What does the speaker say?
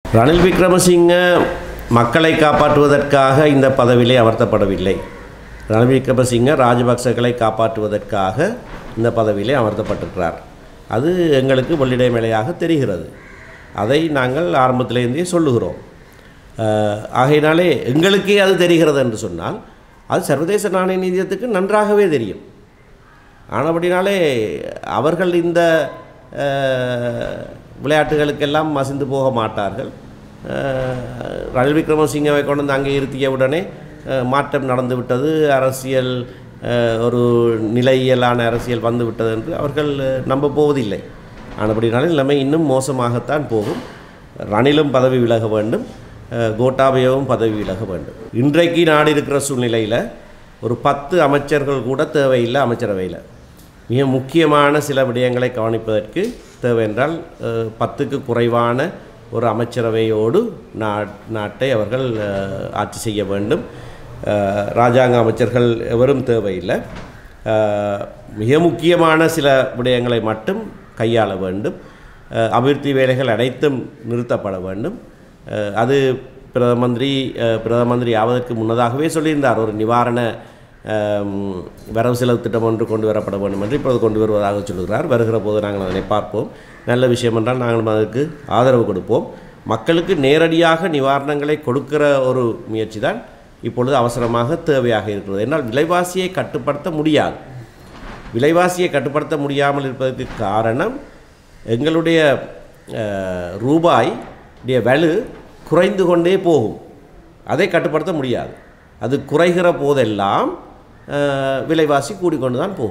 ரணில் விக்ரமசிங்க மக்களை காப்பாற்றுவதற்காக இந்த பதவியிலே அமர்த்தப்படவில்லை ரணில் விக்ரமசிங்க ராஜபக்சகளை காப்பாற்றுவதற்காக இந்த பதவியிலே அமர்த்தப்பட்டிருக்கிறார் அது எங்களுக்கு வெள்ளிடைமலையாக தெரிகிறது அதை நாங்கள் ஆரம்பத்திலேருந்தே சொல்லுகிறோம் அஹ், ஆகையினாலே எங்களுக்கே அது தெரிகிறது என்று சொன்னால் அது சர்வதேச நாணய நிதியத்துக்கு நன்றாகவே தெரியும் ஆனபடினாலே அவர்கள் இந்த அஹ், விளையாட்டுகளுக்கெல்லாம் மசிந்து போக மாட்டார்கள் அஹ், ரணில் விக்ரமசிங்கவை கொண்டு வந்து அங்கே இருத்திய உடனே அஹ், மாற்றம் நடந்து விட்டது அரசியல் அஹ், ஒரு நிலையியலான அரசியல் வந்து விட்டது என்று அவர்கள் அஹ், நம்ப போவதில்லை ஆனபடினாலே நிலைமை இன்னும் மோசமாகத்தான் போகும் ரணிலும் பதவி விலக வேண்டும் அஹ், கோட்டாபயவும் பதவி விலக வேண்டும் இன்றைக்கு நாடு இருக்கிற சூழ்நிலையில் ஒரு பத்து அமைச்சர்கள் கூட தேவையில்லை அமைச்சரவையில் மிக முக்கியமான சில விடயங்களை கவனிப்பதற்கு தேவை என்றால் அஹ், பத்துக்கு குறைவான ஒரு அமைச்சரவையோடு நா நாட்டை அவர்கள் அஹ், ஆட்சி செய்ய வேண்டும் அஹ், ராஜாங்க அமைச்சர்கள் எவரும் தேவையில்லை அஹ், மிக முக்கியமான சில விடயங்களை மட்டும் கையாள வேண்டும் அஹ், அபிவிருத்தி வேலைகள் அனைத்தும் நிறுத்தப்பட வேண்டும் அஹ், அது பிரதம மந்திரி அஹ், பிரதம மந்திரி ஆவதற்கு முன்னதாகவே சொல்லியிருந்தார் ஒரு நிவாரண அம், வரவு செலவு திட்டம் ஒன்று கொண்டு வரப்பட வேண்டும் என்று இப்போது கொண்டு வருவதாக சொல்லுகிறார் வருகிற போது நாங்கள் அதனை பார்ப்போம் நல்ல விஷயம் என்றால் நாங்கள் அதற்கு ஆதரவு கொடுப்போம் மக்களுக்கு நேரடியாக நிவாரணங்களை கொடுக்கிற ஒரு முயற்சி தான் இப்பொழுது அவசரமாக தேவையாக இருக்கிறது என்னால் விலைவாசியை கட்டுப்படுத்த முடியாது விலைவாசியை கட்டுப்படுத்த முடியாமல் இருப்பதற்கு காரணம் எங்களுடைய அஹ், ரூபாய் உடைய வலு குறைந்து கொண்டே போகும் அதை கட்டுப்படுத்த முடியாது அது குறைகிற போதெல்லாம் அஹ், விலைவாசி கூடிக்கொண்டு தான் போகும்